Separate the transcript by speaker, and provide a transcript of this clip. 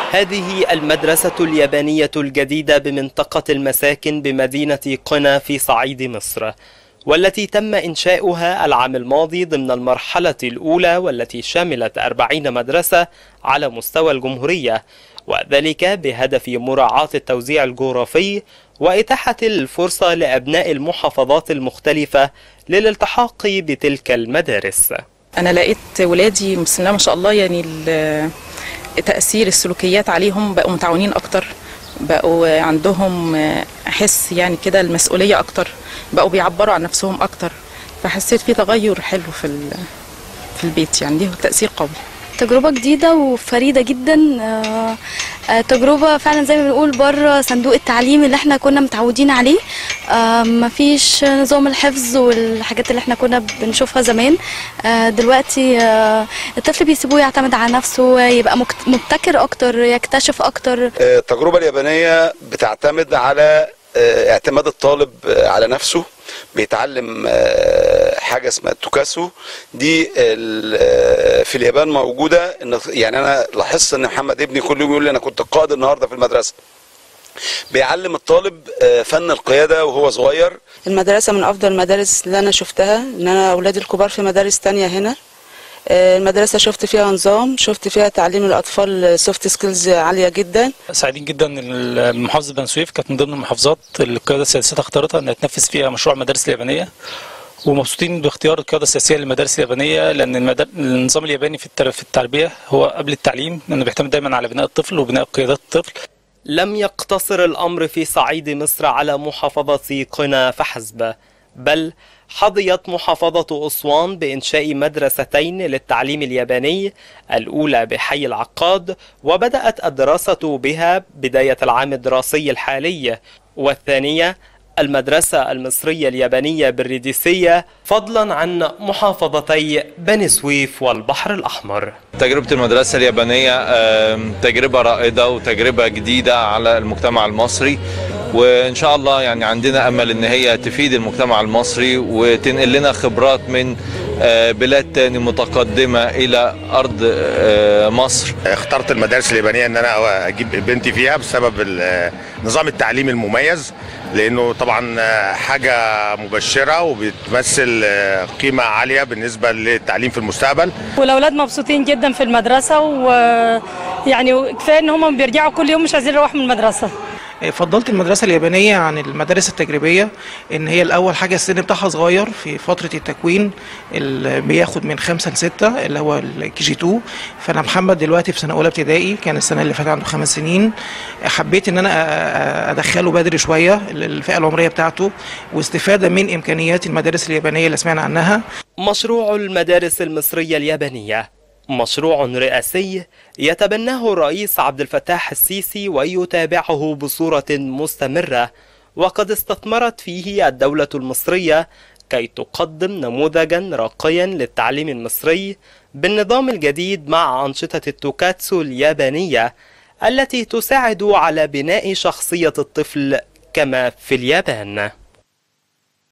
Speaker 1: هذه المدرسة اليابانية الجديدة بمنطقة المساكن بمدينة قنا في صعيد مصر والتي تم إنشاؤها العام الماضي ضمن المرحلة الأولى والتي شملت 40 مدرسة على مستوى الجمهورية وذلك بهدف مراعاة التوزيع الجغرافي وإتاحة الفرصة لأبناء المحافظات المختلفة للالتحاق بتلك المدارس
Speaker 2: انا لقيت ولادي بسم الله ما شاء الله يعني ال- تاثير السلوكيات عليهم بقوا متعاونين اكتر بقوا عندهم حس يعني كده المسؤوليه اكتر بقوا بيعبروا عن نفسهم اكتر فحسيت في تغير حلو في ال- في البيت يعني ليه تاثير قوي
Speaker 3: تجربة جديدة وفريدة جدا آه، آه، تجربة فعلا زي ما بنقول بره صندوق التعليم اللي احنا كنا متعودين عليه آه، مفيش نظام الحفظ والحاجات اللي احنا كنا بنشوفها زمان آه، دلوقتي آه، الطفل بيسيبوه يعتمد على نفسه يبقى مكت- مبتكر اكتر يكتشف اكتر
Speaker 4: آه، التجربة اليابانية بتعتمد على آه، اعتماد الطالب آه، على نفسه بيتعلم آه، حاجة اسمها التوكاسو دي ال- آه، في اليابان موجودة إن- يعني أنا لاحظت إن محمد ابني كل يوم يقول لي أنا كنت قائد النهاردة في المدرسة بيعلم الطالب آه، فن القيادة وهو صغير
Speaker 5: المدرسة من أفضل المدارس اللي أنا شفتها إن أنا أولادي الكبار في مدارس تانية هنا آه، المدرسة شفت فيها نظام شفت فيها تعليم الأطفال سوفت سكيلز عالية جدا
Speaker 6: سعيدين جدا ان محافظه بني سويف كانت من ضمن المحافظات اللي القياده السياسيه اختارتها انها تنفذ فيها مشروع المدارس اليابانيه ومبسوطين باختيار القياده السياسيه للمدارس اليابانيه لان المدار... النظام الياباني في التر... في التربيه هو قبل التعليم لانه بيعتمد دايما على بناء الطفل وبناء قيادات الطفل
Speaker 1: لم يقتصر الأمر في صعيد مصر على محافظة قنا فحسب بل حظيت محافظة أسوان بإنشاء مدرستين للتعليم الياباني الأولى بحي العقاد وبدأت الدراسة بها بداية العام الدراسي الحالي والثانية المدرسة المصرية اليابانية بالريديسية فضلا عن محافظتي بني سويف والبحر الأحمر
Speaker 7: تجربة المدرسة اليابانية آم، تجربة رائدة وتجربة جديدة على المجتمع المصري وإن شاء الله يعني عندنا أمل إن هي تفيد المجتمع المصري وتنقل لنا خبرات من آه، بلاد تاني متقدمة إلى أرض آه، مصر
Speaker 8: اخترت المدارس اليابانيه ان انا اجيب بنتي فيها بسبب ال- نظام التعليم المميز لانه طبعا حاجه مبشره وبتمثل قيمه عاليه بالنسبه للتعليم في المستقبل
Speaker 9: والاولاد مبسوطين جدا في المدرسه ويعني كفايه ان هم بيرجعوا كل يوم مش عايزين يروحوا من المدرسه
Speaker 10: فضلت المدرسة اليابانية عن المدارس التجريبية إن هي الأول حاجة السن بتاعها صغير في فترة التكوين اللي بياخد من خمسة لستة اللي هو الكي جي 2 فأنا محمد دلوقتي في سنة أولى ابتدائي كان السنة اللي فاتت عنده خمس سنين حبيت إن أنا أ- أ- أدخله بدري شوية الفئة العمرية بتاعته واستفادة من إمكانيات المدارس اليابانية اللي سمعنا عنها
Speaker 1: مشروع المدارس المصرية اليابانية مشروع رئاسي يتبناه الرئيس عبد الفتاح السيسي ويتابعه بصورة مستمرة وقد استثمرت فيه الدولة المصرية كي تقدم نموذجا راقيا للتعليم المصري بالنظام الجديد مع أنشطة التوكاتسو اليابانية التي تساعد على بناء شخصية الطفل كما في اليابان